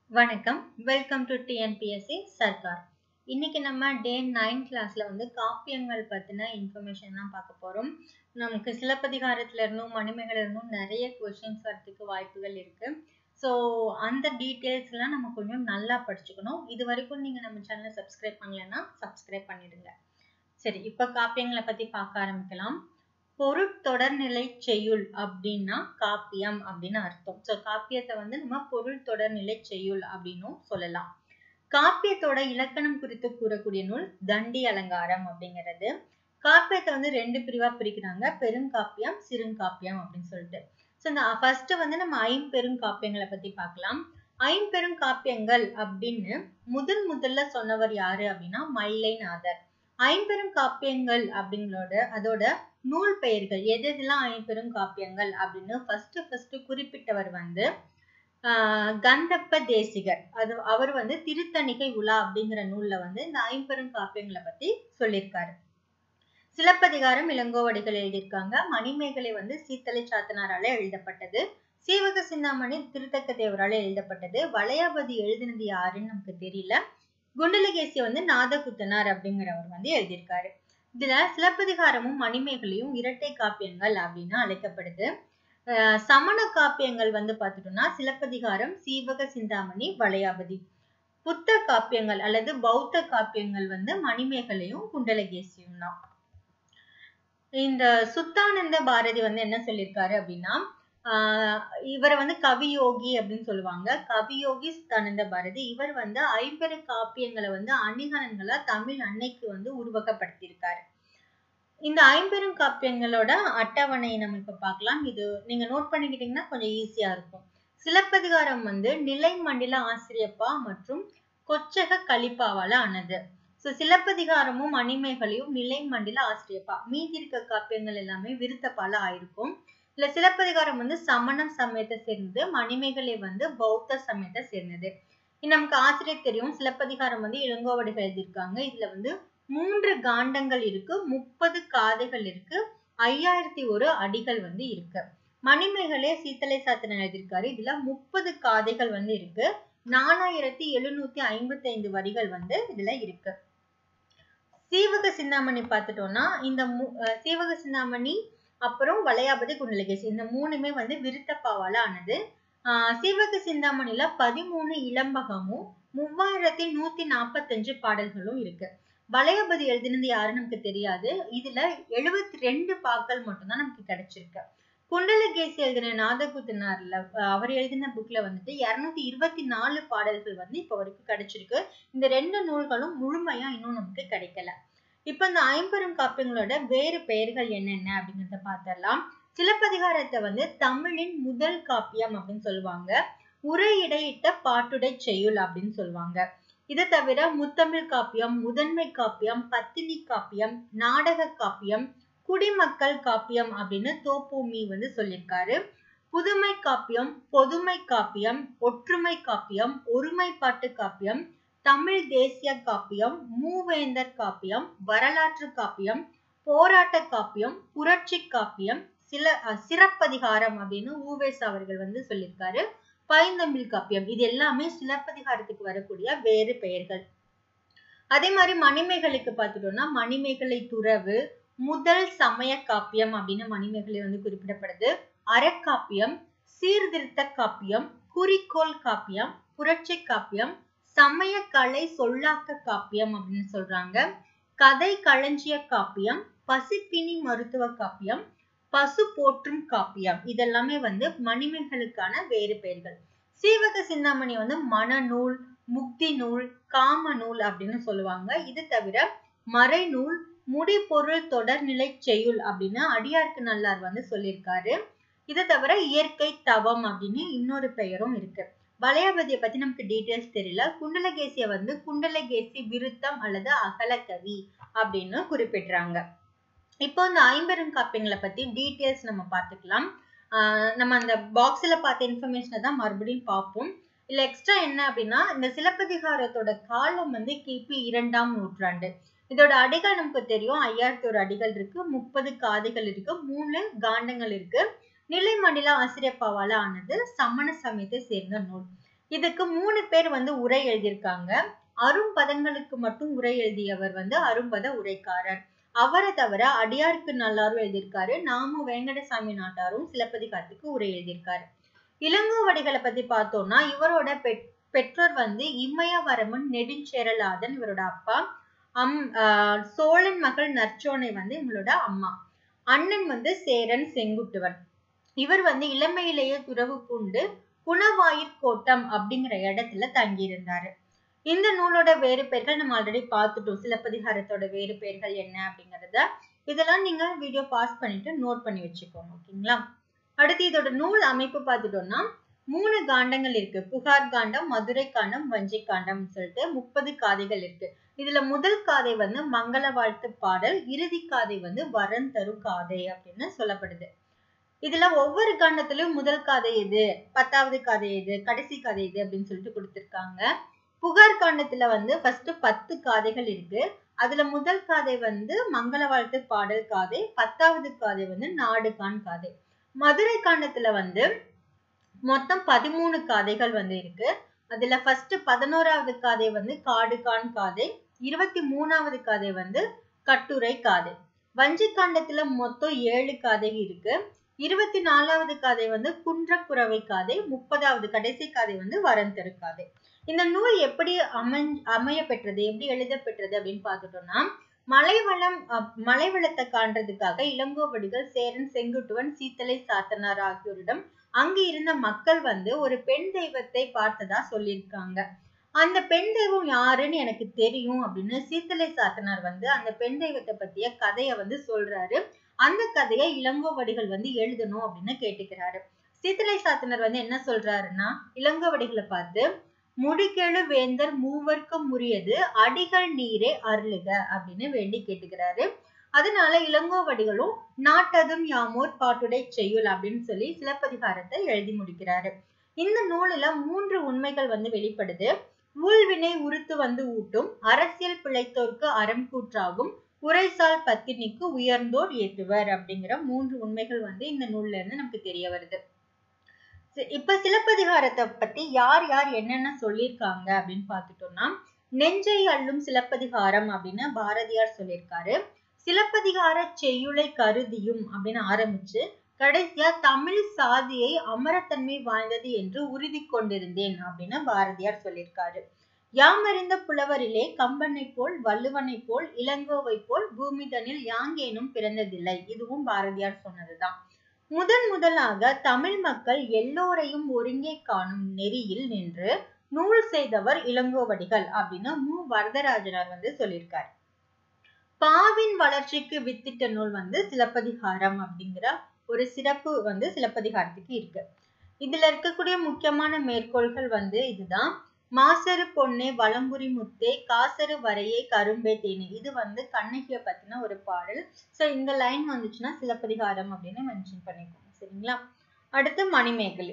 வணக்கம் welcome to TNPSC Sarkar இன்னைக்கு நம்ம டே நைன் கிளாஸ்ல வந்து காப்பியங்கள் பத்தின இன்ஃபர்மேஷன் தான் பார்க்க போறோம் நமக்கு சிலப்பதிகாரத்துல இருந்தும் மணிமேகல இருந்தும் நிறைய கொஸ்டின்ஸ் வரதுக்கு வாய்ப்புகள் இருக்கு ஸோ அந்த டீட்டெயில்ஸ் எல்லாம் நம்ம கொஞ்சம் நல்லா படிச்சுக்கணும் இது வரைக்கும் நீங்க நம்ம சேனலை சப்ஸ்கிரைப் பண்ணலைன்னா சப்ஸ்கிரைப் பண்ணிடுங்க சரி இப்போ காப்பியங்களை பத்தி பார்க்க ஆரம்பிக்கலாம் பொருட்தொடர்நிலை செய்யுள் அப்படின்னா காப்பியம் அப்படின்னு அர்த்தம் ஸோ காப்பியத்தை வந்து நம்ம பொருள் தொடர்நிலை செய்யுள் அப்படின்னும் சொல்லலாம் காப்பியத்தோட இலக்கணம் குறித்து கூறக்கூடிய நூல் தண்டி அலங்காரம் அப்படிங்கிறது காப்பியத்தை வந்து ரெண்டு பிரிவா பிரிக்கிறாங்க பெருங்காப்பியம் சிறுங்காப்பியம் அப்படின்னு சொல்லிட்டு ஸோ இந்த ஃபர்ஸ்ட் வந்து நம்ம ஐம்பெருங்காப்பியங்களை பத்தி பார்க்கலாம் ஐம்பெருங்காப்பியங்கள் அப்படின்னு முதன் முதல்ல சொன்னவர் யாரு அப்படின்னா மயிலைநாதர் ஐம்பெரும் காப்பியங்கள் அப்படிங்களோட அதோட நூல் பெயர்கள் எது எதெல்லாம் ஐம்பெரும் காப்பியங்கள் அப்படின்னு ஃபர்ஸ்ட் ஃபர்ஸ்ட் குறிப்பிட்டவர் வந்து ஆஹ் கந்தப்ப தேசிகர் அது அவர் வந்து திருத்தணிகை உலா அப்படிங்கிற நூல்ல வந்து இந்த ஐம்பெரும் காப்பியங்களை பத்தி சொல்லியிருக்காரு சிலப்பதிகாரம் இளங்கோவடிகள் எழுதியிருக்காங்க மணிமேகலை வந்து சீத்தலை சாத்தனாரால எழுதப்பட்டது சீவக சிந்தாமணி திருத்தக்க தேவரால எழுதப்பட்டது வளையாபதி எழுதினது யாருன்னு நமக்கு தெரியல குண்டலகேசி வந்து நாதகுத்தனார் அப்படிங்கிறவர் வந்து எழுதியிருக்காரு இதுல சிலப்பதிகாரமும் மணிமேகலையும் இரட்டை காப்பியங்கள் அப்படின்னு அழைக்கப்படுது சமண காப்பியங்கள் வந்து பார்த்துட்டோம்னா சிலப்பதிகாரம் சீவக சிந்தாமணி வளையாபதி புத்த காப்பியங்கள் அல்லது பௌத்த காப்பியங்கள் வந்து மணிமேகலையும் குண்டலகேசியும் தான் இந்த சுத்தானந்த பாரதி வந்து என்ன சொல்லியிருக்காரு அப்படின்னா ஆஹ் இவரை வந்து கவியோகி அப்படின்னு சொல்லுவாங்க கவியோகி சுத்தானந்த பாரதி இவர் வந்து ஐம்பெரு காப்பியங்களை வந்து அணிகலன்களா தமிழ் அன்னைக்கு வந்து உருவகப்படுத்தியிருக்காரு இந்த ஐம்பெரும் காப்பியங்களோட அட்டவணை நம்ம இப்ப பார்க்கலாம் இது நீங்க நோட் பண்ணிக்கிட்டீங்கன்னா கொஞ்சம் ஈஸியா இருக்கும் சிலப்பதிகாரம் வந்து நிலை மண்டில ஆசிரியப்பா மற்றும் கொச்சக கலிப்பாவால ஆனது ஸோ சிலப்பதிகாரமும் மணிமேகலையும் நிலை மண்டில ஆசிரியப்பா மீதி இருக்க காப்பியங்கள் எல்லாமே விருத்தப்பால ஆயிருக்கும் இல்ல சிலப்பதிகாரம் வந்து சமணம் சமயத்தை சேர்ந்தது மணிமேகலை வந்து பௌத்த சமயத்தை சேர்ந்தது நமக்கு ஆசிரியர் தெரியும் சிலப்பதிகாரம் வந்து இளங்கோவடிகள் எழுதியிருக்காங்க இதுல வந்து மூன்று காண்டங்கள் இருக்கு முப்பது காதைகள் இருக்கு ஐயாயிரத்தி ஒரு அடிகள் வந்து இருக்கு மணிமேகலை சீத்தலை சாத்தன் எழுதியிருக்காரு இதுல முப்பது காதைகள் வந்து இருக்கு நாலாயிரத்தி எழுநூத்தி ஐம்பத்தி ஐந்து வரிகள் வந்து இதுல இருக்கு சீவக சிந்தாமணி பார்த்துட்டோம்னா இந்த சீவக சிந்தாமணி அப்புறம் வளையாபதி குண்டலகேசி இந்த மூணுமே வந்து விருத்தப்பாவால ஆனது ஆஹ் சீவக சிந்தாமணில பதிமூணு இளம்பகமும் மூவாயிரத்தி நூத்தி நாப்பத்தஞ்சு பாடல்களும் இருக்கு வளையாபதி எழுதினது யாருன்னு நமக்கு தெரியாது இதுல எழுபத்தி ரெண்டு பாக்கள் மட்டும்தான் நமக்கு கிடைச்சிருக்கு குண்டலகேசி எழுதின நாதகுத்தினார்ல அவர் எழுதின புக்ல வந்துட்டு இருநூத்தி இருபத்தி நாலு பாடல்கள் வந்து இப்ப வரைக்கும் கிடைச்சிருக்கு இந்த ரெண்டு நூல்களும் முழுமையா இன்னும் நமக்கு கிடைக்கல இப்ப இந்த ஐம்பெரும் காப்பியங்களோட வேறு பெயர்கள் என்னென்ன அப்படிங்கிறத பார்த்தரலாம் சிலப்பதிகாரத்தை வந்து தமிழின் முதல் காப்பியம் அப்படின்னு சொல்லுவாங்க உரையிடையிட்ட பாட்டுடை செய்யுள் அப்படின்னு சொல்லுவாங்க இதை தவிர முத்தமிழ் காப்பியம் முதன்மை காப்பியம் பத்தினி காப்பியம் நாடக காப்பியம் குடிமக்கள் காப்பியம் அப்படின்னு தோப்பூமி வந்து சொல்லியிருக்காரு புதுமை காப்பியம் பொதுமை காப்பியம் ஒற்றுமை காப்பியம் ஒருமைப்பாட்டு காப்பியம் தமிழ் தேசிய காப்பியம் மூவேந்தர் காப்பியம் வரலாற்று காப்பியம் போராட்ட காப்பியம் புரட்சி காப்பியம் சில சிறப்பதிகாரம் அப்படின்னு ஊவேஸ் அவர்கள் வந்து சொல்லியிருக்காரு பைந்தமிழ் காப்பியம் இது எல்லாமே சிலப்பதிகாரத்துக்கு வரக்கூடிய வேறு பெயர்கள் அதே மாதிரி மணிமேகலைக்கு பார்த்துட்டோம்னா மணிமேகலை துறவு முதல் சமய காப்பியம் அப்படின்னு மணிமேகலை வந்து குறிப்பிடப்படுது அறக்காப்பியம் சீர்திருத்த காப்பியம் குறிக்கோள் காப்பியம் புரட்சி காப்பியம் சமய கலை சொல்லாக்க காப்பியம் அப்படின்னு சொல்றாங்க கதை களஞ்சிய காப்பியம் பசிப்பினி மருத்துவ காப்பியம் பசு போற்றும் காப்பியம் இதெல்லாமே வந்து மணிமேகலுக்கான வேறு பெயர்கள் சீவக சிந்தாமணி வந்து மனநூல் முக்தி நூல் காம நூல் அப்படின்னு சொல்லுவாங்க இது தவிர மறைநூல் முடிபொருள் தொடர்நிலை செய்யுள் அப்படின்னு அடியார்க்கு நல்லார் வந்து சொல்லியிருக்காரு இதை தவிர இயற்கை தவம் அப்படின்னு இன்னொரு பெயரும் இருக்கு வளையாபதியை பத்தி நமக்கு டீட்டெயில்ஸ் தெரியல குண்டலகேசிய வந்து குண்டலகேசி விருத்தம் அல்லது அகலக்கவி அப்படின்னு குறிப்பிடுறாங்க இப்போ இந்த ஐம்பெரும் காப்பியங்களை பத்தி டீட்டெயில்ஸ் நம்ம பார்த்துக்கலாம் ஆஹ் நம்ம அந்த பாக்ஸ்ல பார்த்த இன்ஃபர்மேஷனை தான் மறுபடியும் பார்ப்போம் இல்ல எக்ஸ்ட்ரா என்ன அப்படின்னா இந்த சிலப்பதிகாரத்தோட காலம் வந்து கிபி இரண்டாம் நூற்றாண்டு இதோட அடிகள் நமக்கு தெரியும் ஐயாயிரத்தி ஒரு அடிகள் இருக்கு முப்பது காதைகள் இருக்கு மூணு காண்டங்கள் இருக்கு நிலைமண்டல ஆசிரியப்பாவால ஆனது சமண சமயத்தை சேர்ந்த நூல் இதுக்கு மூணு பேர் வந்து உரை எழுதியிருக்காங்க அரும்பதங்களுக்கு மட்டும் உரை எழுதியவர் வந்து அரும்பத உரைக்காரர் அவரை தவிர அடியாருக்கு நல்லாரும் எழுதியிருக்காரு நாமு வெங்கடசாமி நாட்டாரும் சிலப்பதிகாரத்துக்கு உரை எழுதியிருக்காரு இளங்கோவடிகளை பத்தி பார்த்தோம்னா இவரோட பெற் பெற்றோர் வந்து இமயவரமன் நெடுஞ்சேரலாதன் இவரோட அப்பா அம் ஆஹ் சோழன் மகள் நற்சோனை வந்து இவங்களோட அம்மா அண்ணன் வந்து சேரன் செங்குட்டுவன் இவர் வந்து இளமையிலேயே துறவு பூண்டு குணவாயிற் கோட்டம் அப்படிங்கிற இடத்துல தங்கியிருந்தாரு இந்த நூலோட வேறு பெயர்கள் நம்ம ஆல்ரெடி பார்த்துட்டோம் சிலப்பதிகாரத்தோட வேறு பெயர்கள் என்ன அப்படிங்கறத இதெல்லாம் நீங்க வீடியோ பாஸ் பண்ணிட்டு நோட் பண்ணி வச்சுக்கோங்க ஓகேங்களா அடுத்து இதோட நூல் அமைப்பு பார்த்துட்டோம்னா மூணு காண்டங்கள் இருக்கு புகார் காண்டம் மதுரை காண்டம் வஞ்சி காண்டம் சொல்லிட்டு முப்பது காதைகள் இருக்கு இதுல முதல் காதை வந்து மங்கள வாழ்த்து பாடல் இறுதி காதை வந்து வரன் தரு காதை அப்படின்னு சொல்லப்படுது இதுல ஒவ்வொரு காண்டத்திலும் முதல் காதை எது பத்தாவது காதை எது கடைசி காதை எது அப்படின்னு சொல்லிட்டு கொடுத்திருக்காங்க புகார் காண்டத்துல வந்து ஃபர்ஸ்ட் பத்து காதைகள் இருக்கு அதுல முதல் காதை வந்து மங்கள வாழ்த்து பாடல் காதை பத்தாவது காதை வந்து நாடுகான் காதை மதுரை காண்டத்துல வந்து மொத்தம் பதிமூணு காதைகள் வந்து இருக்கு அதுல ஃபர்ஸ்ட் பதினோராவது காதை வந்து காடுகான் காதை இருபத்தி மூணாவது காதை வந்து கட்டுரை காதை வஞ்சி காண்டத்துல மொத்தம் ஏழு காதை இருக்கு இருபத்தி நாலாவது காதை வந்து குன்றக்குறவை காதை முப்பதாவது கடைசி காதை வந்து வரந்தரு காதை இந்த நூல் எப்படி அமை அமைய பெற்றது எப்படி எழுத பெற்றது அப்படின்னு பார்த்துட்டோம்னா மலைவளம் மலைவளத்தை காண்றதுக்காக இளங்கோவடிகள் சேரன் செங்குட்டுவன் சீத்தலை சாத்தனார் ஆகியோரிடம் அங்கு இருந்த மக்கள் வந்து ஒரு பெண் தெய்வத்தை பார்த்ததா சொல்லியிருக்காங்க அந்த பெண் தெய்வம் யாருன்னு எனக்கு தெரியும் அப்படின்னு சீத்தலை சாத்தனார் வந்து அந்த பெண் தெய்வத்தை பத்திய கதையை வந்து சொல்றாரு அந்த கதையை இளங்கோவடிகள் வந்து எழுதணும் அப்படின்னு கேட்டுக்கிறாரு சீத்தலை சாத்தனர் வந்து என்ன சொல்றாருன்னா இளங்கோவடிகளை பார்த்து முடிக்கெழு வேந்தர் மூவர்க்கும் உரியது அடிகள் நீரே அருளுக அப்படின்னு வேண்டி கேட்டுக்கிறாரு அதனால இளங்கோவடிகளும் நாட்டதும் யாமோர் பாட்டுடை செய்யுள் அப்படின்னு சொல்லி சிலப்பதிகாரத்தை எழுதி முடிக்கிறாரு இந்த நூலில மூன்று உண்மைகள் வந்து வெளிப்படுது ஊழ்வினை உறுத்து வந்து ஊட்டும் அரசியல் பிழைத்தோர்க்கு அறம் கூற்றாகும் உரைசால் பத்தினிக்கு உயர்ந்தோர் ஏற்றுவர் அப்படிங்கிற மூன்று உண்மைகள் வந்து இந்த நூல்ல இருந்து நமக்கு தெரிய வருது இப்ப சிலப்பதிகாரத்தை பத்தி யார் யார் என்னென்ன சொல்லியிருக்காங்க அப்படின்னு பார்த்துட்டோம்னா நெஞ்சை அள்ளும் சிலப்பதிகாரம் அப்படின்னு பாரதியார் சொல்லியிருக்காரு சிலப்பதிகார செய்யுளை கருதியும் அப்படின்னு ஆரம்பிச்சு கடைசியா தமிழ் சாதியை அமரத்தன்மை வாய்ந்தது என்று உறுதி கொண்டிருந்தேன் அப்படின்னு பாரதியார் சொல்லியிருக்காரு யாமறிந்த புலவரிலே கம்பனை போல் வள்ளுவனை போல் இளங்கோவை போல் பூமிதனில் யாங்கேனும் பிறந்ததில்லை இதுவும் பாரதியார் சொன்னதுதான் முதன் முதலாக தமிழ் மக்கள் எல்லோரையும் ஒருங்கே காணும் நெறியில் நின்று நூல் செய்தவர் இளங்கோவடிகள் அப்படின்னு மு வரதராஜனார் வந்து சொல்லியிருக்காரு பாவின் வளர்ச்சிக்கு வித்திட்ட நூல் வந்து சிலப்பதிகாரம் அப்படிங்கிற ஒரு சிறப்பு வந்து சிலப்பதிகாரத்துக்கு இருக்கு இதுல இருக்கக்கூடிய முக்கியமான மேற்கோள்கள் வந்து இதுதான் மாசரு பொன்னே வளம்புரி முத்தே காசரு வரையே கரும்பே தேனி இது வந்து கண்ணகிய பத்தின ஒரு பாடல் சோ இந்த லைன் வந்துச்சுன்னா சிலப்பதிகாரம் அப்படின்னு மென்ஷன் பண்ணிக்கோங்க சரிங்களா அடுத்து மணிமேகலை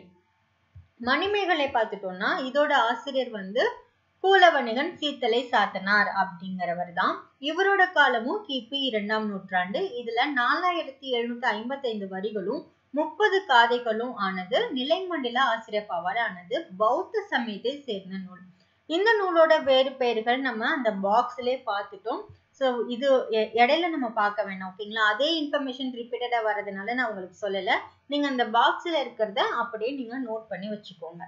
மணிமேகலை பார்த்துட்டோம்னா இதோட ஆசிரியர் வந்து கூலவணிகன் சீத்தலை சாத்தனார் அப்படிங்கிறவர் தான் இவரோட காலமும் கிபி இரண்டாம் நூற்றாண்டு இதுல நாலாயிரத்தி எழுநூத்தி ஐம்பத்தி ஐந்து வரிகளும் முப்பது காதைகளும் ஆனது நிலைமண்டல ஆசிரியப்பாவால் ஆனது பௌத்த சமயத்தை சேர்ந்த நூல் இந்த நூலோட வேறு பெயர்கள் நம்ம அந்த பாக்ஸ்லயே பார்த்துட்டோம் ஸோ இது இடையில நம்ம பார்க்க வேணாம் ஓகேங்களா அதே இன்ஃபர்மேஷன் ரிப்பீட்டடா வர்றதுனால நான் உங்களுக்கு சொல்லல நீங்க அந்த பாக்ஸ்ல இருக்கிறத அப்படியே நீங்க நோட் பண்ணி வச்சுக்கோங்க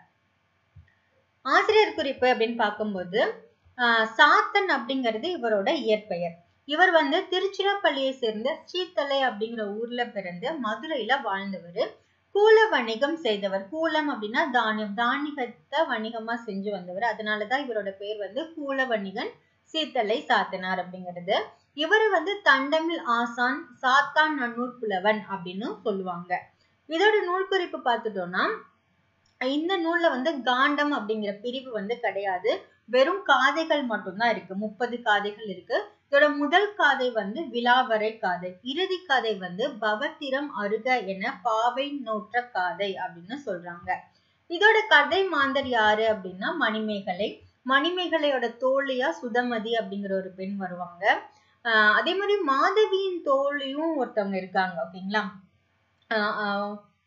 ஆசிரியர் குறிப்பு அப்படின்னு பார்க்கும்போது சாத்தன் அப்படிங்கிறது இவரோட இயற்பெயர் இவர் வந்து திருச்சிராப்பள்ளியை சேர்ந்த ஸ்ரீத்தலை அப்படிங்கிற ஊர்ல பிறந்து மதுரையில வாழ்ந்தவர் கூல வணிகம் செய்தவர் கூலம் அப்படின்னா தானியம் தானியத்தை வணிகமா செஞ்சு வந்தவர் அதனாலதான் இவரோட பேர் வந்து கூல வணிகன் சீத்தலை சாத்தனார் அப்படிங்கிறது இவர் வந்து தண்டமிழ் ஆசான் சாத்தான் நன்னூர் புலவன் அப்படின்னு சொல்லுவாங்க இதோட நூல் குறிப்பு பார்த்துட்டோம்னா இந்த நூல்ல வந்து காண்டம் அப்படிங்கிற பிரிவு வந்து கிடையாது வெறும் காதைகள் மட்டும்தான் இருக்கு முப்பது காதைகள் இருக்கு இதோட முதல் காதை வந்து விலாவரை காதை இறுதி காதை வந்து பவத்திரம் அருக என பாவை நோற்ற காதை அப்படின்னு சொல்றாங்க இதோட கதை மாந்தர் யாரு அப்படின்னா மணிமேகலை மணிமேகலையோட தோழியா சுதமதி அப்படிங்கிற ஒரு பெண் வருவாங்க ஆஹ் அதே மாதிரி மாதவியின் தோழியும் ஒருத்தவங்க இருக்காங்க ஓகேங்களா ஆஹ்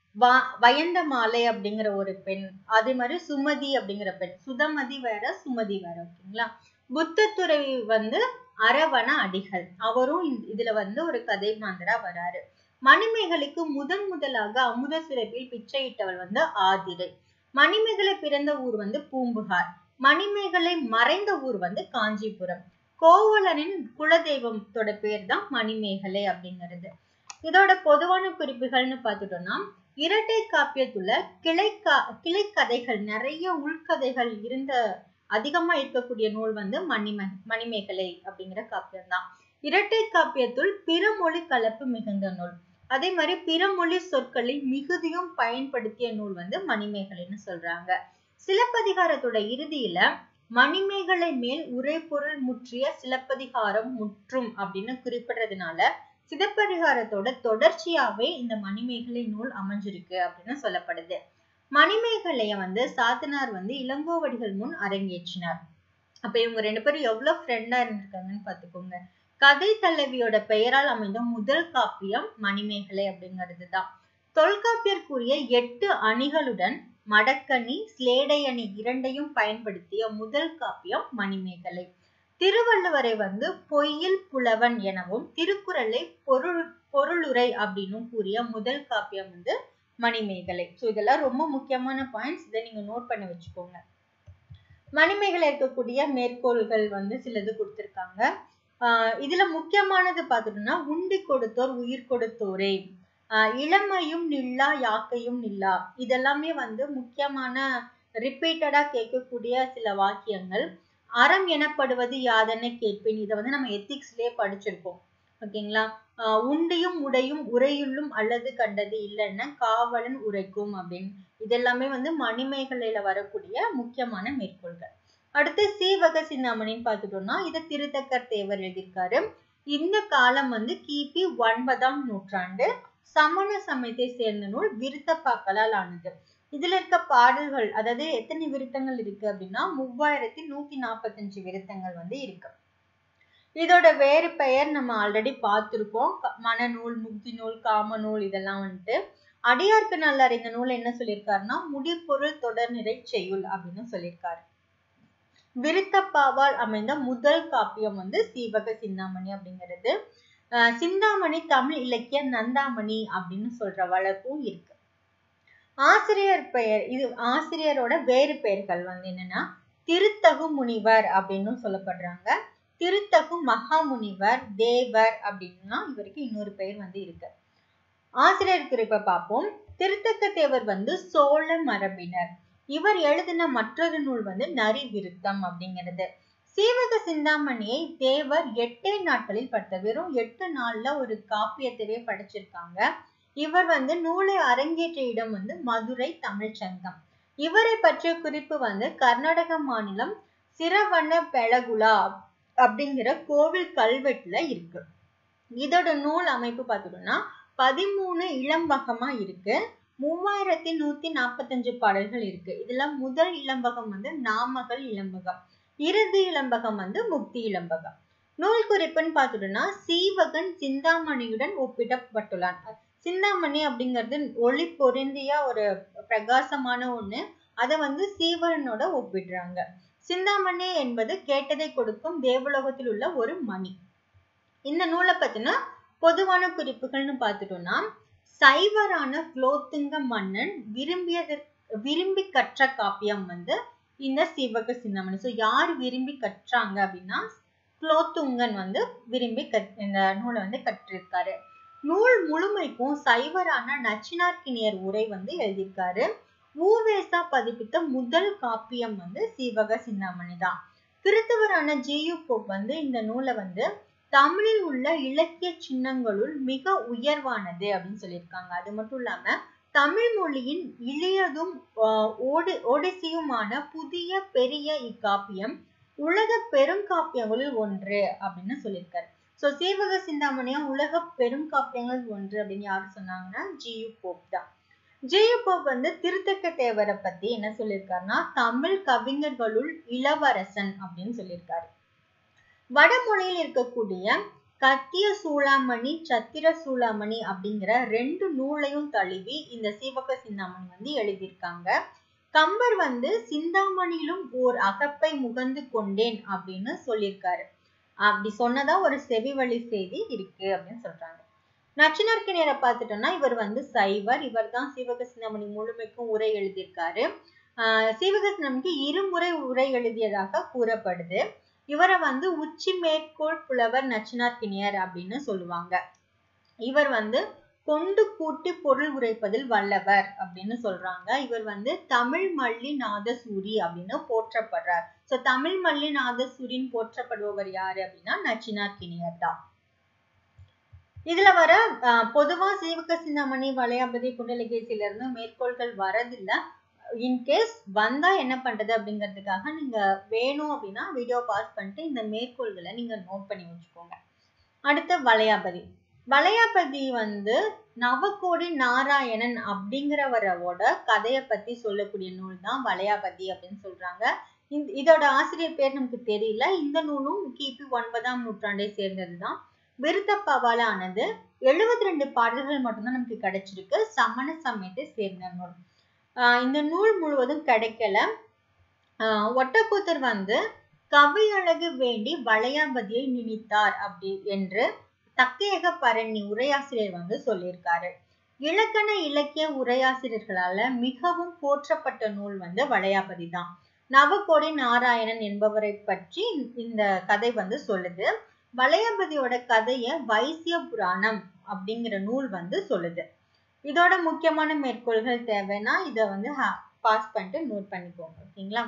வா வயந்த மாலை அப்படிங்கிற ஒரு பெண் அதே மாதிரி சுமதி அப்படிங்கிற பெண் சுதமதி வேற சுமதி வேற ஓகேங்களா புத்தத்துறை வந்து அரவண அடிகள் அவரும் இதுல வந்து ஒரு கதை மாந்தரா வராரு மணிமேகலைக்கு முதன் முதலாக அமுத சுரபியில் பிச்சையிட்டவள் வந்து ஆதிரை மணிமேகலை பிறந்த ஊர் வந்து பூம்புகார் மணிமேகலை மறைந்த ஊர் வந்து காஞ்சிபுரம் கோவலனின் குலதெய்வத்தோட பேர் தான் மணிமேகலை அப்படிங்கிறது இதோட பொதுவான குறிப்புகள்னு பார்த்துட்டோம்னா இரட்டை காப்பியத்துல கிளைக்கா கிளைக்கதைகள் நிறைய உள்கதைகள் இருந்த அதிகமா இருக்கக்கூடிய நூல் வந்து மணிமே மணிமேகலை அப்படிங்கிற காப்பியம் தான் இரட்டை காப்பியத்துள் பிறமொழி கலப்பு மிகுந்த நூல் அதே மாதிரி பிறமொழி சொற்களை மிகுதியும் பயன்படுத்திய நூல் வந்து மணிமேகலைன்னு சொல்றாங்க சிலப்பதிகாரத்தோட இறுதியில மணிமேகலை மேல் உரைபொருள் முற்றிய சிலப்பதிகாரம் முற்றும் அப்படின்னு குறிப்பிடுறதுனால சிதப்பதிகாரத்தோட தொடர்ச்சியாவே இந்த மணிமேகலை நூல் அமைஞ்சிருக்கு அப்படின்னு சொல்லப்படுது மணிமேகலைய வந்து சாத்தனார் வந்து இளங்கோவடிகள் முன் அரங்கேற்றினார் அப்ப இவங்க ரெண்டு பேரும் எவ்வளவு ஃப்ரெண்டா இருந்திருக்காங்கன்னு பாத்துக்கோங்க கதை தலைவியோட பெயரால் அமைந்த முதல் காப்பியம் மணிமேகலை அப்படிங்கிறது தான் தொல்காப்பியர் கூறிய எட்டு அணிகளுடன் மடக்கணி ஸ்லேடை அணி இரண்டையும் பயன்படுத்திய முதல் காப்பியம் மணிமேகலை திருவள்ளுவரை வந்து பொய்யில் புலவன் எனவும் திருக்குறளை பொருள் பொருளுரை அப்படின்னும் கூறிய முதல் காப்பியம் வந்து மணிமேகலை ஸோ இதெல்லாம் ரொம்ப முக்கியமான பாயிண்ட்ஸ் இதை நீங்க நோட் பண்ணி வச்சுக்கோங்க மணிமேகலை இருக்கக்கூடிய மேற்கோள்கள் வந்து சிலது கொடுத்திருக்காங்க ஆஹ் இதுல முக்கியமானது பார்த்துட்டோம்னா உண்டி கொடுத்தோர் உயிர் கொடுத்தோரே ஆஹ் இளமையும் நில்லா யாக்கையும் நில்லா இதெல்லாமே வந்து முக்கியமான ரிப்பீட்டடா கேட்கக்கூடிய சில வாக்கியங்கள் அறம் எனப்படுவது யாதென கேட்பேன் இதை வந்து நம்ம எத்திக்ஸ்லயே படிச்சிருக்கோம் ஓகேங்களா ஆஹ் உண்டியும் உடையும் உரையுள்ளும் அல்லது கண்டது இல்லைன்னா காவலன் உரைக்கும் அப்படின்னு இதெல்லாமே வந்து மணிமேகலையில வரக்கூடிய முக்கியமான மேற்கோள்கள் அடுத்து சீவக சிந்தாமணின்னு பார்த்துட்டோம்னா இதை திருத்தக்கர் தேவர் எழுதியிருக்காரு இந்த காலம் வந்து கிபி ஒன்பதாம் நூற்றாண்டு சமண சமயத்தை சேர்ந்த நூல் விருத்தப்பாக்களால் ஆனது இதுல இருக்க பாடல்கள் அதாவது எத்தனை விருத்தங்கள் இருக்கு அப்படின்னா மூவாயிரத்தி நூத்தி நாற்பத்தஞ்சு விருத்தங்கள் வந்து இருக்கு இதோட வேறு பெயர் நம்ம ஆல்ரெடி பார்த்திருக்கோம் மனநூல் முக்தி நூல் காம நூல் இதெல்லாம் வந்துட்டு அடியார்க்கு நல்லார் இந்த நூல் என்ன சொல்லியிருக்காருன்னா முடிப்பொருள் தொடர்நிறை செய்யுள் அப்படின்னு சொல்லியிருக்காரு விருத்தப்பாவால் அமைந்த முதல் காப்பியம் வந்து சீவக சிந்தாமணி அப்படிங்கிறது அஹ் சிந்தாமணி தமிழ் இலக்கிய நந்தாமணி அப்படின்னு சொல்ற வழக்கும் இருக்கு ஆசிரியர் பெயர் இது ஆசிரியரோட வேறு பெயர்கள் வந்து என்னன்னா திருத்தகு முனிவர் அப்படின்னு சொல்லப்படுறாங்க திருத்தகு மகாமுனிவர் தேவர் அப்படின்னா இவருக்கு இன்னொரு பெயர் வந்து இருக்கு ஆசிரியர் குறிப்பை பார்ப்போம் திருத்தக்க தேவர் வந்து சோழ மரபினர் இவர் எழுதின மற்றொரு நூல் வந்து நரி விருத்தம் அப்படிங்கிறது சீவக சிந்தாமணியை தேவர் எட்டே நாட்களில் படித்த வெறும் எட்டு நாள்ல ஒரு காப்பியத்திலே படிச்சிருக்காங்க இவர் வந்து நூலை அரங்கேற்ற இடம் வந்து மதுரை தமிழ்ச்சங்கம் இவரை பற்றிய குறிப்பு வந்து கர்நாடக மாநிலம் சிரவண பெளகுலா அப்படிங்கிற கோவில் கல்வெட்டுல இருக்கு இதோட நூல் அமைப்பு பார்த்துட்டோம்னா பதிமூணு இளம்பகமா இருக்கு மூவாயிரத்தி நூத்தி நாற்பத்தஞ்சு பாடல்கள் இருக்கு இதுல முதல் இளம்பகம் வந்து நாமகள் இளம்பகம் இறுதி இளம்பகம் வந்து முக்தி இளம்பகம் நூல் குறிப்புன்னு பார்த்துட்டோம்னா சீவகன் சிந்தாமணியுடன் ஒப்பிடப்பட்டுள்ளான் சிந்தாமணி அப்படிங்கிறது ஒளி பொருந்திய ஒரு பிரகாசமான ஒண்ணு அதை வந்து சீவகனோட ஒப்பிடுறாங்க சிந்தாமணி என்பது கேட்டதை கொடுக்கும் தேவலோகத்தில் உள்ள ஒரு மணி இந்த நூலை பத்தின பொதுவான குறிப்புகள்னு பார்த்துட்டோம்னா சைவரான குலோத்துங்க மன்னன் விரும்பியதற்கு விரும்பி கற்ற காப்பியம் வந்து இந்த சிவக சிந்தாமணி ஸோ யார் விரும்பி கற்றாங்க அப்படின்னா குலோத்துங்கன் வந்து விரும்பி கற் இந்த நூலை வந்து கற்றிருக்காரு நூல் முழுமைக்கும் சைவரான நச்சினார்கினியர் உரை வந்து எழுதியிருக்காரு ஊவேசா பதிப்பித்த முதல் காப்பியம் வந்து சீவக சிந்தாமணி தான் கிறித்தவரான ஜியு போப் வந்து இந்த நூலை வந்து தமிழில் உள்ள இலக்கிய சின்னங்களுள் மிக உயர்வானது அப்படின்னு சொல்லியிருக்காங்க அது மட்டும் இல்லாம தமிழ் மொழியின் இளையதும் ஓடி ஓடிசியுமான புதிய பெரிய இக்காப்பியம் உலக பெருங்காப்பியங்களில் ஒன்று அப்படின்னு சொல்லியிருக்காரு ஸோ சீவக சிந்தாமணியா உலக பெருங்காப்பியங்கள் ஒன்று அப்படின்னு யாரு சொன்னாங்கன்னா ஜியு போப் தான் ஜியு போப் வந்து திருத்தக்க தேவரை பத்தி என்ன சொல்லியிருக்காருன்னா தமிழ் கவிஞர்களுள் இளவரசன் அப்படின்னு சொல்லியிருக்காரு வடமொழியில் இருக்கக்கூடிய கத்திய சூளாமணி சத்திர சூளாமணி அப்படிங்கிற ரெண்டு நூலையும் தழுவி இந்த சீவக சிந்தாமணி வந்து எழுதியிருக்காங்க கம்பர் வந்து சிந்தாமணியிலும் ஓர் அகப்பை முகந்து கொண்டேன் அப்படின்னு சொல்லியிருக்காரு அப்படி சொன்னதா ஒரு செவி வழி செய்தி இருக்கு அப்படின்னு சொல்றாங்க நச்சினருக்கு நேர பார்த்துட்டோம்னா இவர் வந்து சைவர் இவர் தான் சீவக சிந்தாமணி முழுமைக்கும் உரை எழுதியிருக்காரு ஆஹ் சீவக சிந்தாமணிக்கு இருமுறை உரை எழுதியதாக கூறப்படுது இவரை வந்து உச்சி மேற்கோள் புலவர் நச்சினார்கினியர் அப்படின்னு சொல்லுவாங்க இவர் வந்து கொண்டு கூட்டி பொருள் உரைப்பதில் வல்லவர் அப்படின்னு சொல்றாங்க இவர் வந்து தமிழ் மல்லி நாதசூரி அப்படின்னு போற்றப்படுறார் சோ தமிழ் மல்லி நாதசூரின்னு போற்றப்படுபவர் யாரு அப்படின்னா நச்சினார்கினியர் தான் இதுல வர அஹ், பொதுவா சீவக சிந்தாமணி வளையாபதி குண்டலகேசில இருந்து மேற்கோள்கள் வரதில்லை இன்கேஸ் வந்தா என்ன பண்றது அப்படிங்கிறதுக்காக நீங்க வேணும் அப்படின்னா வீடியோ பாஸ் பண்ணிட்டு இந்த மேற்கோள்களை நீங்க நோட் பண்ணி வச்சுக்கோங்க அடுத்து வளையாபதி வளையாபதி வந்து நவகோடி நாராயணன் அப்படிங்கிறவரோட கதையை பத்தி சொல்லக்கூடிய நூல் தான் வளையாபதி அப்படின்னு சொல்றாங்க இந்த- இதோட ஆசிரியர் பேர் நமக்கு தெரியல இந்த நூலும் கிபி ஒன்பதாம் நூற்றாண்டை சேர்ந்ததுதான் விருத்தப்பாவால ஆனது எழுபத்தி ரெண்டு பாடல்கள் மட்டும்தான் நமக்கு கிடைச்சிருக்கு சமண சமயத்தை சேர்ந்த நூல் ஆஹ் இந்த நூல் முழுவதும் கிடைக்கல ஆஹ் ஒட்டக்கூத்தர் வந்து கவியழகு வேண்டி வளையாபதியை நினைத்தார் அப்படி என்று தக்கையக பரணி உரையாசிரியர் வந்து சொல்லியிருக்காரு இலக்கண இலக்கிய உரையாசிரியர்களால மிகவும் போற்றப்பட்ட நூல் வந்து வளையாபதி தான் நவகோடி நாராயணன் என்பவரை பற்றி இந்த கதை வந்து சொல்லுது வளையாபதியோட கதைய வைசிய புராணம் அப்படிங்கிற நூல் வந்து சொல்லுது இதோட முக்கியமான மேற்கோள்கள் தேவைன்னா இதை வந்து பாஸ் பண்ணிட்டு நோட் பண்ணிக்கோங்க ஓகேங்களா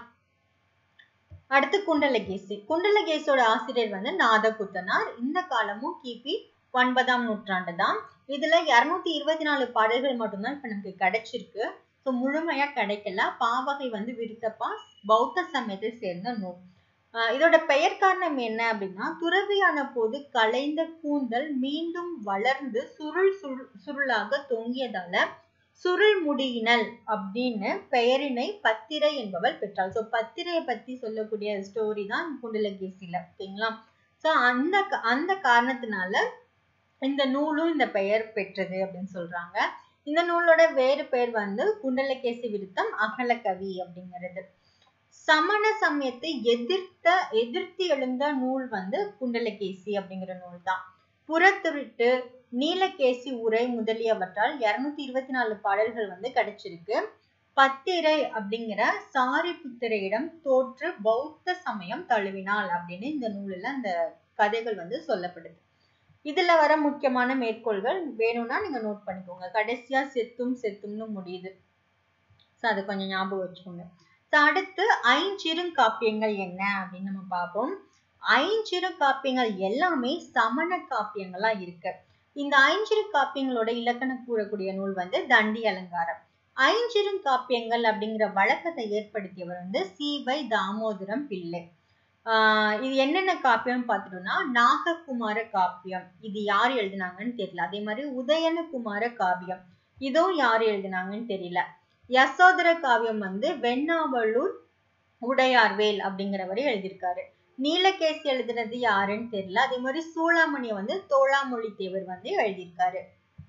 அடுத்து குண்டலகேசி குண்டலகேசியோட ஆசிரியர் வந்து நாதகுத்தனார் இந்த காலமும் கிபி ஒன்பதாம் நூற்றாண்டு தான் இதுல இருநூத்தி இருபத்தி நாலு பாடல்கள் மட்டும்தான் இப்ப நமக்கு கிடைச்சிருக்கு ஸோ முழுமையா கிடைக்கல பாவகை வந்து விருத்தப்பா பௌத்த சமயத்தை சேர்ந்த நூல் ஆஹ் இதோட பெயர் காரணம் என்ன அப்படின்னா துறவியான போது கலைந்த கூந்தல் மீண்டும் வளர்ந்து சுருள் சுருள் சுருளாக தொங்கியதால சுருள் முடியினல் அப்படின்னு பெயரினை பத்திரை என்பவள் பெற்றாள் ஸோ பத்திரையை பத்தி சொல்லக்கூடிய ஸ்டோரி தான் குண்டலகேசியில ஓகேங்களா ஸோ அந்த க- அந்த காரணத்தினால இந்த நூலும் இந்த பெயர் பெற்றது அப்படின்னு சொல்றாங்க இந்த நூலோட வேறு பெயர் வந்து குண்டலகேசி விருத்தம் அகலகவி அப்படிங்கிறது சமண சமயத்தை எதிர்த்த எதிர்த்து எழுந்த நூல் வந்து குண்டலகேசி அப்படிங்கிற நூல் தான் புறத்துருட்டு நீலகேசி உரை முதலியவற்றால் இருநூத்தி இருபத்தி நாலு பாடல்கள் வந்து கிடைச்சிருக்கு பத்திரை அப்படிங்கிற சாரிபுத்திரையிடம் தோற்று பௌத்த சமயம் தழுவினாள் அப்படின்னு இந்த நூலில் அந்த கதைகள் வந்து சொல்லப்படுது இதுல வர முக்கியமான மேற்கோள்கள் வேணும்னா நீங்க நோட் பண்ணிக்கோங்க கடைசியா செத்தும் செத்தும்னு முடியுது ஸோ அதை கொஞ்சம் ஞாபகம் வச்சுக்கோங்க ஸோ அடுத்து ஐஞ்சிறுங்காப்பியங்கள் என்ன அப்படின்னு நம்ம பார்ப்போம் ஐஞ்சிறு காப்பியங்கள் எல்லாமே சமண காப்பியங்களா இருக்கு இந்த ஐஞ்சிறு காப்பியங்களோட இலக்கணம் கூறக்கூடிய நூல் வந்து தண்டி அலங்காரம் ஐஞ்சிறு காப்பியங்கள் அப்படிங்கிற வழக்கத்தை ஏற்படுத்தியவர் வந்து சீவை தாமோதரம் பிள்ளை ஆஹ் இது என்னென்ன காப்பியம் பார்த்துட்டோம்னா நாககுமார காப்பியம் இது யார் எழுதினாங்கன்னு தெரியல அதே மாதிரி உதயனகுமார காவியம் இதுவும் யார் எழுதினாங்கன்னு தெரியல யசோதர காவியம் வந்து வெண்ணாவள்ளூர் உடையார்வேல் அப்படிங்கிறவர் எழுதியிருக்காரு நீலகேசி எழுதுனது யாருன்னு தெரியல அதே மாதிரி சூளாமணியை வந்து தோளாமொழி தேவர் வந்து எழுதியிருக்காரு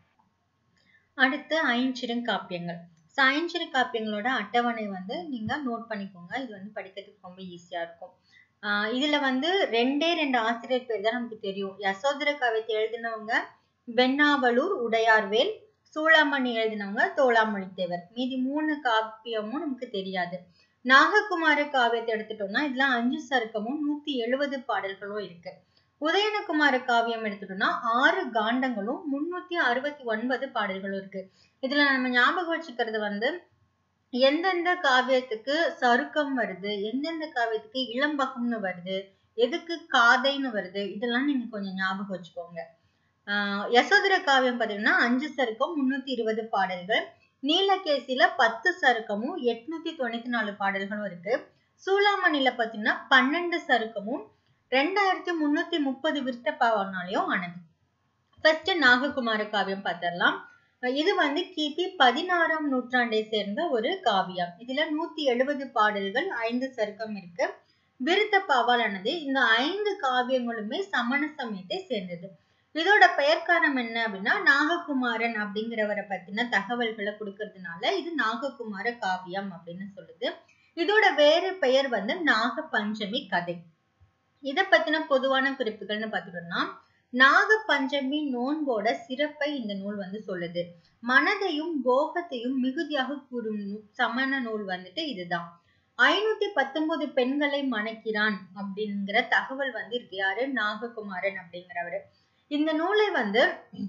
அடுத்து ஐஞ்சிறுங்காப்பியங்கள் ஸோ ஐஞ்சிறு காப்பியங்களோட அட்டவணை வந்து நீங்க நோட் பண்ணிக்கோங்க இது வந்து படிக்கிறதுக்கு ரொம்ப ஈஸியா இருக்கும் ஆஹ் இதுல வந்து ரெண்டே ரெண்டு ஆசிரியர் பேர் தான் நமக்கு தெரியும் யசோதர காவியத்தை எழுதினவங்க வெண்ணாவலூர் உடையார்வேல் சூளாமணி எழுதினவங்க தோளாமொழி தேவர் மீதி மூணு காப்பியமும் நமக்கு தெரியாது நாககுமார காவியத்தை எடுத்துட்டோம்னா இதுல அஞ்சு சருக்கமும் நூத்தி எழுபது பாடல்களும் இருக்கு உதயனகுமார காவியம் எடுத்துட்டோம்னா ஆறு காண்டங்களும் முன்னூத்தி அறுபத்தி ஒன்பது பாடல்களும் இருக்கு இதுல நம்ம ஞாபகம் வச்சுக்கிறது வந்து எந்தெந்த காவியத்துக்கு சருக்கம் வருது எந்தெந்த காவியத்துக்கு இளம்பகம்னு வருது எதுக்கு காதைன்னு வருது இதெல்லாம் நீங்க கொஞ்சம் ஞாபகம் வச்சுக்கோங்க ஆஹ் யசோதர காவியம் பாத்தீங்கன்னா அஞ்சு சருக்கம் முன்னூத்தி இருபது பாடல்கள் நீலகேசியில பத்து சருக்கமும் எட்நூத்தி தொண்ணூத்தி நாலு பாடல்களும் இருக்கு சூளாமணில பாத்தீங்கன்னா பன்னெண்டு சருக்கமும் ரெண்டாயிரத்தி முன்னூத்தி முப்பது விருத்தப்பாவனாலையும் ஆனது ஃபர்ஸ்ட் நாககுமார காவியம் பார்த்திடலாம் இது வந்து கிபி பதினாறாம் நூற்றாண்டை சேர்ந்த ஒரு காவியம் இதுல நூத்தி எழுபது பாடல்கள் ஐந்து சருக்கம் இருக்கு விருத்த பாவாலானது இந்த ஐந்து காவியங்களுமே சமண சமயத்தை சேர்ந்தது இதோட பெயர் காரணம் என்ன அப்படின்னா நாககுமாரன் அப்படிங்கிறவரை பத்தின தகவல்களை கொடுக்கறதுனால இது நாககுமார காவியம் அப்படின்னு சொல்லுது இதோட வேறு பெயர் வந்து நாக பஞ்சமி கதை இதை பத்தின பொதுவான குறிப்புகள்னு பார்த்துட்டோம்னா நாக பஞ்சமி நோன்போட சிறப்பை இந்த நூல் வந்து சொல்லுது மனதையும் போகத்தையும் மிகுதியாக கூறும் சமண நூல் வந்துட்டு இதுதான் ஐநூத்தி பத்தொன்பது பெண்களை மணக்கிறான் அப்படிங்கிற தகவல் வந்து இருக்கு யாரு நாககுமாரன் அப்படிங்கிறவரு இந்த நூலை வந்து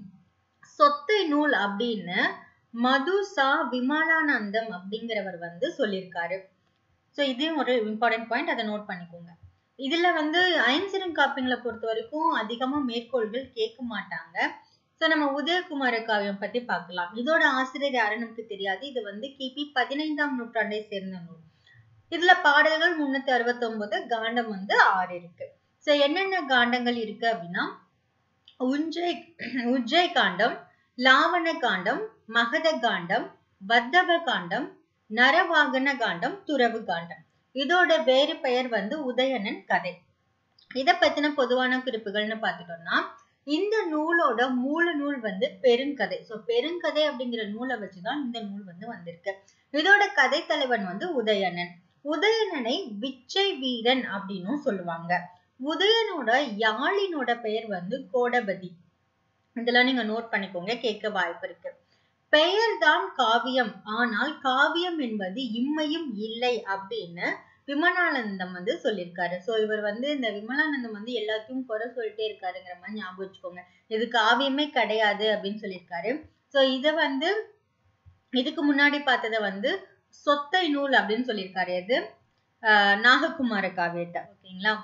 சொத்தை நூல் அப்படின்னு மதுசா விமலானந்தம் அப்படிங்கிறவர் வந்து சொல்லியிருக்காரு ஸோ இதுவும் ஒரு இம்பார்ட்டன்ட் பாயிண்ட் அதை நோட் பண்ணிக்கோங்க இதுல வந்து ஐன்சிரன் காப்பிங்களை பொறுத்த வரைக்கும் அதிகமா மேற்கோள்கள் கேட்க மாட்டாங்க ஸோ நம்ம உதயகுமார காவியம் பத்தி பார்க்கலாம் இதோட ஆசிரியர் யாருன்னு நமக்கு தெரியாது இது வந்து கிபி பதினைந்தாம் நூற்றாண்டை சேர்ந்த நூல் இதுல பாடல்கள் முன்னூத்தி அறுபத்தி ஒன்பது காண்டம் வந்து ஆறு இருக்கு ஸோ என்னென்ன காண்டங்கள் இருக்கு அப்படின்னா உஞ்சை உஜ்ஜை காண்டம் லாவண காண்டம் மகத காண்டம் வத்தவ காண்டம் நரவாகன காண்டம் துறவு காண்டம் இதோட வேறு பெயர் வந்து உதயணன் கதை இத பத்தின பொதுவான குறிப்புகள்னு பார்த்துட்டோம்னா இந்த நூலோட மூல நூல் வந்து பெருங்கதை சோ பெருங்கதை அப்படிங்கிற நூலை வச்சுதான் இந்த நூல் வந்து வந்திருக்கு இதோட கதை தலைவன் வந்து உதயணன் உதயணனை விச்சை வீரன் அப்படின்னும் சொல்லுவாங்க உதயனோட யாழினோட பெயர் வந்து கோடபதி இதெல்லாம் நீங்க நோட் பண்ணிக்கோங்க கேட்க வாய்ப்பு இருக்கு பெயர்தான் காவியம் ஆனால் காவியம் என்பது இம்மையும் இல்லை அப்படின்னு விமலானந்தம் வந்து சொல்லியிருக்காரு சோ இவர் வந்து இந்த விமலானந்தம் வந்து எல்லாத்தையும் குறை சொல்லிட்டே இருக்காருங்கிற மாதிரி ஞாபகம் வச்சுக்கோங்க இது காவியமே கிடையாது அப்படின்னு சொல்லியிருக்காரு சோ இத வந்து இதுக்கு முன்னாடி பார்த்ததை வந்து சொத்தை நூல் அப்படின்னு சொல்லியிருக்காரு இது ஆஹ் நாககுமார காவியத்தை ஓகேங்களா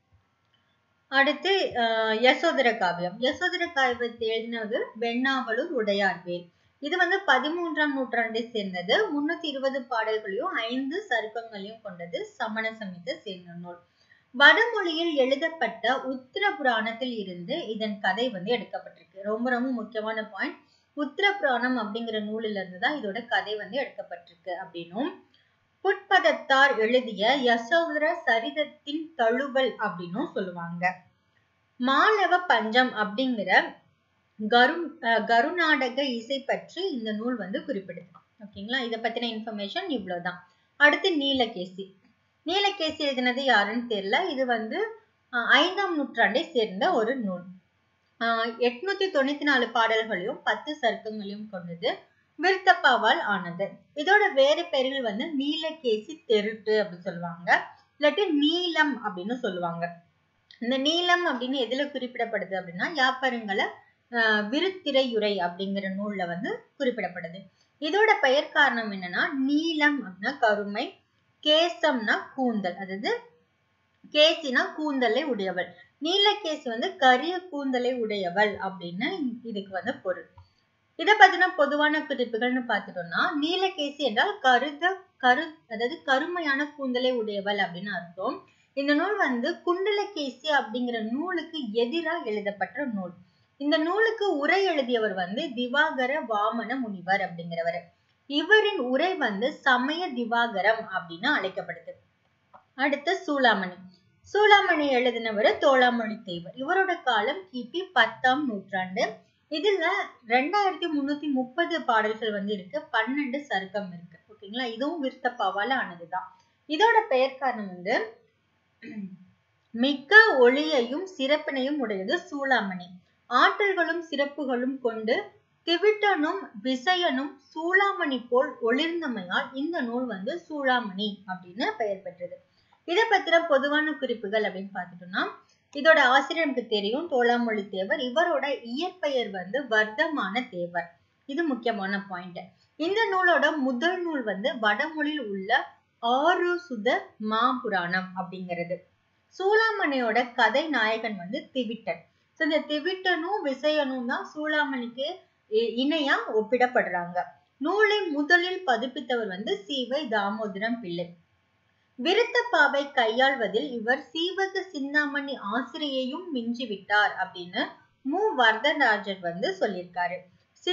அடுத்து ஆஹ் யசோதர காவியம் யசோதர காவியத்தை எழுதினது வெண்ணாவலூர் உடையார்வேல் இது வந்து பதிமூன்றாம் நூற்றாண்டை சேர்ந்தது முன்னூத்தி இருபது பாடல்களையும் ஐந்து சருக்கங்களையும் கொண்டது சமண சமயத்தை சேர்ந்த நூல் வடமொழியில் எழுதப்பட்ட உத்தர புராணத்தில் இருந்து இதன் கதை வந்து எடுக்கப்பட்டிருக்கு ரொம்ப ரொம்ப முக்கியமான பாயிண்ட் உத்தர புராணம் அப்படிங்கிற நூலில இருந்து தான் இதோட கதை வந்து எடுக்கப்பட்டிருக்கு அப்படின்னும் புட்பதத்தார் எழுதிய யசோதர சரிதத்தின் தழுவல் அப்படின்னும் சொல்லுவாங்க மாலவ பஞ்சம் அப்படிங்கிற கரு கருநாடக இசை பற்றி இந்த நூல் வந்து குறிப்பிடுது ஓகேங்களா இதை பத்தின இன்ஃபர்மேஷன் இவ்வளவுதான் அடுத்து நீலகேசி நீலகேசி எழுதினது யாருன்னு தெரியல இது வந்து ஐந்தாம் நூற்றாண்டை சேர்ந்த ஒரு நூல் ஆஹ் எட்நூத்தி தொண்ணூத்தி நாலு பாடல்களையும் பத்து சருக்கங்களையும் கொண்டது விருத்தப்பாவால் ஆனது இதோட வேறு பெயர்கள் வந்து நீலகேசி தெருட்டு அப்படின்னு சொல்லுவாங்க இல்லாட்டி நீலம் அப்படின்னு சொல்லுவாங்க இந்த நீலம் அப்படின்னு எதுல குறிப்பிடப்படுது அப்படின்னா யாப்பருங்களை ஆஹ் விருத்திரையுரை அப்படிங்கிற நூல்ல வந்து குறிப்பிடப்படுது இதோட பெயர் காரணம் என்னன்னா நீலம் அப்படின்னா கருமை கேசம்னா கூந்தல் அதாவது கேசினா கூந்தலை உடையவள் நீலகேசி வந்து கரிய கூந்தலை உடையவள் அப்படின்னு இதுக்கு வந்து பொருள் இதை பத்தின பொதுவான குறிப்புகள்னு பார்த்துட்டோம்னா நீலகேசி என்றால் கருத கரு அதாவது கருமையான கூந்தலை உடையவள் அப்படின்னு அர்த்தம் இந்த நூல் வந்து குண்டலகேசி அப்படிங்கிற நூலுக்கு எதிராக எழுதப்பட்ட நூல் இந்த நூலுக்கு உரை எழுதியவர் வந்து திவாகர வாமன முனிவர் அப்படிங்கிறவர் இவரின் உரை வந்து சமய திவாகரம் அப்படின்னு அழைக்கப்படுது அடுத்து சூளாமணி சூளாமணி எழுதினவர் தோளாமொழி தேவர் இவரோட காலம் கிபி பத்தாம் நூற்றாண்டு இதுல ரெண்டாயிரத்தி முன்னூத்தி முப்பது பாடல்கள் வந்து இருக்கு பன்னெண்டு சருக்கம் இருக்கு ஓகேங்களா இதுவும் விருத்தப்பாவால ஆனதுதான் இதோட பெயர் காரணம் வந்து மிக்க ஒளியையும் சிறப்பினையும் உடையது சூளாமணி ஆற்றல்களும் சிறப்புகளும் கொண்டு திவிட்டனும் விசயனும் சூளாமணி போல் ஒளிர்ந்தமையால் இந்த நூல் வந்து சூளாமணி அப்படின்னு பெயர் பெற்றது இதை பத்தின பொதுவான குறிப்புகள் அப்படின்னு பார்த்துட்டோம்னா இதோட ஆசிரியர் நமக்கு தெரியும் தோளாமொழி தேவர் இவரோட இயற்பெயர் வந்து வர்த்தமான தேவர் இது முக்கியமான பாயிண்ட் இந்த நூலோட முதல் நூல் வந்து வடமொழியில் உள்ள ஆறு சுத மாபுராணம் அப்படிங்கிறது சூளாமணியோட கதை நாயகன் வந்து திவிட்டன் ஸோ இந்த திவிட்டனும் விசயனும் தான் சூளாமணிக்கு இணையா ஒப்பிடப்படுறாங்க நூலை முதலில் பதிப்பித்தவர் வந்து சீவை தாமோதரம் பிள்ளை விருத்தப்பாவை கையாள்வதில் இவர் சீவக சிந்தாமணி ஆசிரியையும் மிஞ்சிவிட்டார் அப்படின்னு மு வர்தராஜர் வந்து சொல்லியிருக்காரு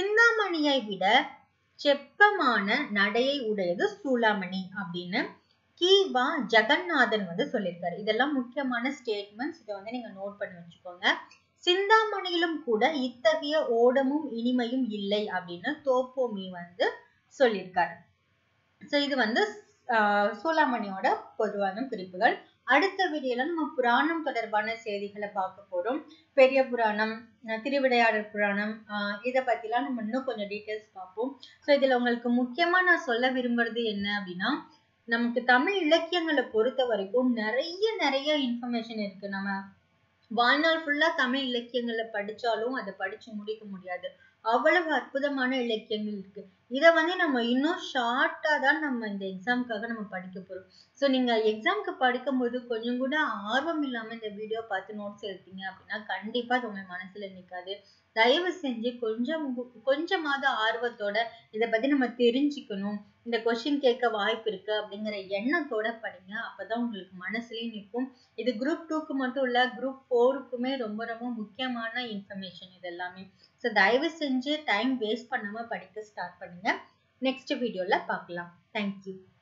சிந்தாமணியை விட செப்பமான நடையை உடையது சூளாமணி அப்படின்னு கீவா ஜெகநாதன் வந்து சொல்லியிருக்காரு இதெல்லாம் முக்கியமான ஸ்டேட்மெண்ட்ஸ் இதை வந்து நீங்க நோட் பண்ணி வச்சுக்கோங்க சிந்தாமணியிலும் கூட இத்தகைய ஓடமும் இனிமையும் இல்லை அப்படின்னு தோப்போமி வந்து சொல்லியிருக்காரு ஸோ இது வந்து ஆஹ் சூளாமணியோட பொதுவான குறிப்புகள் அடுத்த வீடியோல நம்ம புராணம் தொடர்பான செய்திகளை பார்க்க போறோம் பெரிய புராணம் அஹ் திருவிளையாடல் புராணம் ஆஹ் இதை பத்திலாம் நம்ம இன்னும் கொஞ்சம் டீட்டெயில்ஸ் பார்ப்போம் ஸோ இதுல உங்களுக்கு முக்கியமா நான் சொல்ல விரும்புறது என்ன அப்படின்னா நமக்கு தமிழ் இலக்கியங்களை பொறுத்த வரைக்கும் நிறைய நிறைய இன்ஃபர்மேஷன் இருக்கு நம்ம வாழ்நாள் ஃபுல்லா தமிழ் இலக்கியங்களை படிச்சாலும் அதை படிச்சு முடிக்க முடியாது அவ்வளவு அற்புதமான இலக்கியங்கள் இருக்கு இதை வந்து நம்ம இன்னும் ஷார்ட்டா தான் நம்ம இந்த எக்ஸாமுக்காக நம்ம படிக்க போறோம் ஸோ நீங்க எக்ஸாம்க்கு படிக்கும்போது கொஞ்சம் கூட ஆர்வம் இல்லாம இந்த வீடியோ பார்த்து நோட்ஸ் எடுத்தீங்க அப்படின்னா கண்டிப்பா அது உங்க மனசுல நிக்காது தயவு செஞ்சு கொஞ்சம் கொஞ்சமாவது ஆர்வத்தோட இதை பத்தி நம்ம தெரிஞ்சுக்கணும் இந்த கொஸ்டின் கேட்க வாய்ப்பு இருக்கு அப்படிங்கிற எண்ணத்தோட படிங்க அப்பதான் உங்களுக்கு மனசுலயும் நிற்கும் இது குரூப் டூக்கு மட்டும் இல்ல குரூப் ஃபோருக்குமே ரொம்ப ரொம்ப முக்கியமான இன்ஃபர்மேஷன் இது எல்லாமே ஸோ தயவு செஞ்சு டைம் வேஸ்ட் பண்ணாம படிக்க ஸ்டார்ட் பண்ணுங்க நெக்ஸ்ட் வீடியோல பார்க்கலாம் தேங்க்யூ